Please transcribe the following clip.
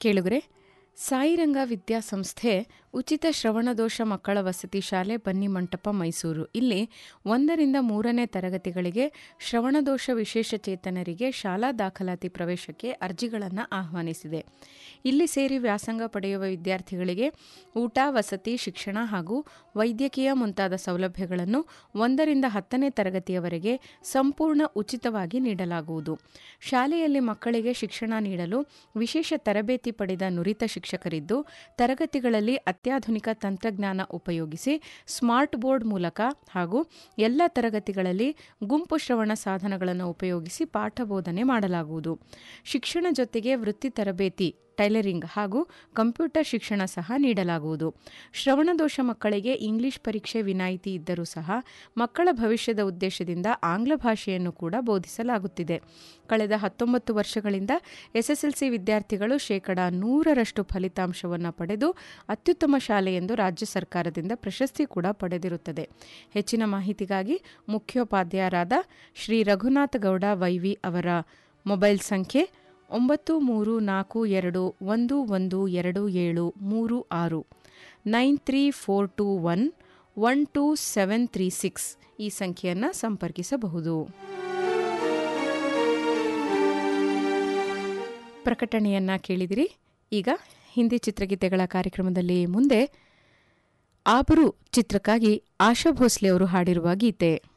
ಕೇಳುಗರೆ ಸಾಯಿರಂಗ ವಿದ್ಯಾಸಂಸ್ಥೆ ಉಚಿತ ಶ್ರವಣದೋಷ ಮಕ್ಕಳ ವಸತಿ ಶಾಲೆ ಬನ್ನಿಮಂಟಪ ಮೈಸೂರು ಇಲ್ಲಿ ಒಂದರಿಂದ ಮೂರನೇ ತರಗತಿಗಳಿಗೆ ಶ್ರವಣದೋಷ ವಿಶೇಷ ಚೇತನರಿಗೆ ಶಾಲಾ ದಾಖಲಾತಿ ಪ್ರವೇಶಕ್ಕೆ ಅರ್ಜಿಗಳನ್ನು ಆಹ್ವಾನಿಸಿದೆ ಇಲ್ಲಿ ಸೇರಿ ವ್ಯಾಸಂಗ ಪಡೆಯುವ ವಿದ್ಯಾರ್ಥಿಗಳಿಗೆ ಊಟ ವಸತಿ ಶಿಕ್ಷಣ ಹಾಗೂ ವೈದ್ಯಕೀಯ ಮುಂತಾದ ಸೌಲಭ್ಯಗಳನ್ನು ಒಂದರಿಂದ ಹತ್ತನೇ ತರಗತಿಯವರೆಗೆ ಸಂಪೂರ್ಣ ಉಚಿತವಾಗಿ ನೀಡಲಾಗುವುದು ಶಾಲೆಯಲ್ಲಿ ಮಕ್ಕಳಿಗೆ ಶಿಕ್ಷಣ ನೀಡಲು ವಿಶೇಷ ತರಬೇತಿ ಪಡೆದ ನುರಿತ ಶಿಕ್ಷಕರಿದ್ದು ತರಗತಿಗಳಲ್ಲಿ ಅತ್ಯಾಧುನಿಕ ತಂತ್ರಜ್ಞಾನ ಉಪಯೋಗಿಸಿ ಸ್ಮಾರ್ಟ್ ಬೋರ್ಡ್ ಮೂಲಕ ಹಾಗೂ ಎಲ್ಲ ತರಗತಿಗಳಲ್ಲಿ ಗುಂಪು ಶ್ರವಣ ಸಾಧನಗಳನ್ನು ಉಪಯೋಗಿಸಿ ಪಾಠ ಬೋಧನೆ ಮಾಡಲಾಗುವುದು ಶಿಕ್ಷಣ ಜೊತೆಗೆ ವೃತ್ತಿ ತರಬೇತಿ ಟೈಲರಿಂಗ್ ಹಾಗೂ ಕಂಪ್ಯೂಟರ್ ಶಿಕ್ಷಣ ಸಹ ನೀಡಲಾಗುವುದು ಶ್ರವಣದೋಷ ಮಕ್ಕಳಿಗೆ ಇಂಗ್ಲಿಷ್ ಪರೀಕ್ಷೆ ವಿನಾಯಿತಿ ಇದ್ದರೂ ಸಹ ಮಕ್ಕಳ ಭವಿಷ್ಯದ ಉದ್ದೇಶದಿಂದ ಆಂಗ್ಲ ಭಾಷೆಯನ್ನು ಕೂಡ ಬೋಧಿಸಲಾಗುತ್ತಿದೆ ಕಳೆದ ಹತ್ತೊಂಬತ್ತು ವರ್ಷಗಳಿಂದ ಎಸ್ಎಸ್ಎಲ್ಸಿ ವಿದ್ಯಾರ್ಥಿಗಳು ಶೇಕಡ ನೂರರಷ್ಟು ಫಲಿತಾಂಶವನ್ನು ಪಡೆದು ಅತ್ಯುತ್ತಮ ಶಾಲೆ ಎಂದು ರಾಜ್ಯ ಸರ್ಕಾರದಿಂದ ಪ್ರಶಸ್ತಿ ಕೂಡ ಪಡೆದಿರುತ್ತದೆ ಹೆಚ್ಚಿನ ಮಾಹಿತಿಗಾಗಿ ಮುಖ್ಯೋಪಾಧ್ಯಾಯರಾದ ಶ್ರೀ ರಘುನಾಥ ಗೌಡ ವೈವಿ ಅವರ ಮೊಬೈಲ್ ಸಂಖ್ಯೆ ಒಂಬತ್ತು ಮೂರು ನಾಲ್ಕು ಎರಡು ಒಂದು ಒಂದು ಎರಡು ಏಳು ಮೂರು ಆರು nine three four two one one two seven three six ಈ ಸಂಖ್ಯೆಯನ್ನು ಸಂಪರ್ಕಿಸಬಹುದು ಪ್ರಕಟಣೆಯನ್ನ ಕೇಳಿದಿರಿ ಈಗ ಹಿಂದಿ ಚಿತ್ರಗೀತೆಗಳ ಕಾರ್ಯಕ್ರಮದಲ್ಲಿ ಮುಂದೆ ಆಬರು ಚಿತ್ರಕ್ಕಾಗಿ ಆಶಾ ಭೋಸ್ಲೆ ಅವರು ಹಾಡಿರುವ ಗೀತೆ